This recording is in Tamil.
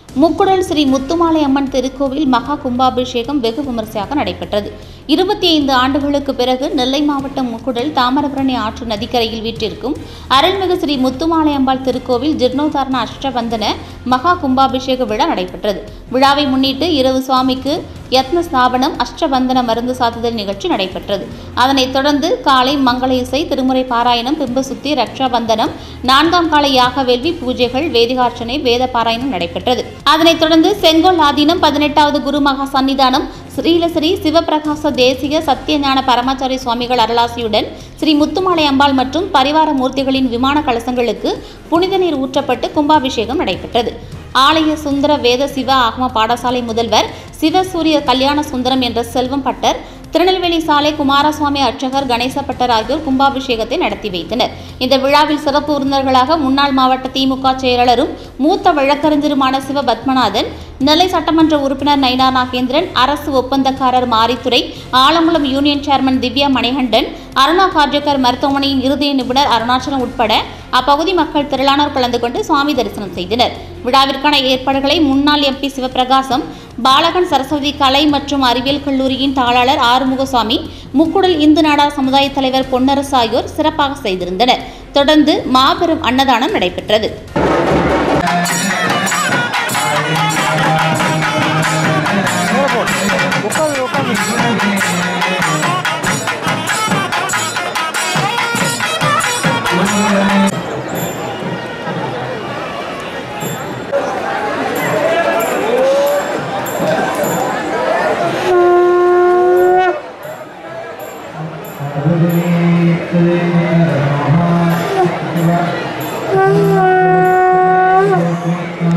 முக்குடல் ஸ்ரீ முத்துமாலை அம்மன் திருக்கோவில் மகா கும்பாபிஷேகம் வெகு விமரிசையாக நடைபெற்றது இருபத்தி ஐந்து ஆண்டுகளுக்கு பிறகு நெல்லை மாவட்டம் முக்குடல் தாமிரபரணி ஆற்று நதிக்கரையில் வீற்றிருக்கும் அருள்மிகு ஸ்ரீ முத்துமாலை அம்பாள் திருக்கோவில் ஜீர்ணோதாரண அஷ்டவந்தன மகா கும்பாபிஷேக விழா நடைபெற்றது விழாவை முன்னிட்டு இரவு சுவாமிக்கு யத்ன ஸ்தாபனம் அஷ்டவந்தன மருந்து சாத்துதல் நிகழ்ச்சி நடைபெற்றது அதனைத் தொடர்ந்து காலை மங்கள இசை திருமுறை பாராயணம் பிம்பசுத்தி ரக்ஷாபந்தனம் நான்காம் கால யாக வேள்வி பூஜைகள் வேதிகார்ச்சனை வேத பாராயணம் நடைபெற்றது அதனைத் தொடர்ந்து செங்கோல் ஆதீனம் பதினெட்டாவது குரு மகா சன்னிதானம் ஸ்ரீலஸ்ரீ சிவபிரகாச தேசிக சத்தியஞான பரமாச்சாரி சுவாமிகள் அருளாசியுடன் ஸ்ரீ முத்துமாலை அம்பாள் மற்றும் பரிவார மூர்த்திகளின் விமான கலசங்களுக்கு புனித நீர் ஊற்றப்பட்டு கும்பாபிஷேகம் நடைபெற்றது ஆலய சுந்தர வேத சிவ ஆகம பாடசாலை முதல்வர் சிவசூரிய கல்யாண சுந்தரம் என்ற செல்வம் பட்டர் திருநெல்வேலி சாலை குமாரசுவாமி அர்ச்சகர் கணேச பட்டர் ஆகியோர் கும்பாபிஷேகத்தை நடத்தி வைத்தனர் இந்த விழாவில் சிறப்பு விருந்தினர்களாக முன்னாள் மாவட்ட திமுக செயலாளரும் மூத்த வழக்கறிஞருமான சிவ பத்மநாதன் நெல்லை சட்டமன்ற உறுப்பினர் நயினா நாகேந்திரன் அரசு ஒப்பந்தக்காரர் மாரித்துறை ஆலங்குளம் யூனியன் சேர்மன் திவ்யா மணிகண்டன் அருணா கார்ஜக்கர் மருத்துவமனையின் இருதய நிபுணர் அருணாச்சலம் உட்பட அப்பகுதி மக்கள் திரளானோர் கலந்து கொண்டு சுவாமி தரிசனம் செய்தனர் விழாவிற்கான ஏற்பாடுகளை முன்னாள் எம்பி சிவபிரகாசம் பாலகன் சரஸ்வதி கலை மற்றும் அறிவியல் கல்லூரியின் தாளாளர் ஆறுமுகசாமி முக்குடல் இந்து நாடார் சமுதாய தலைவர் பொன்னரசு ஆகியோர் சிறப்பாக செய்திருந்தனர் தொடர்ந்து மாபெரும் அன்னதானம் நடைபெற்றது Thank you.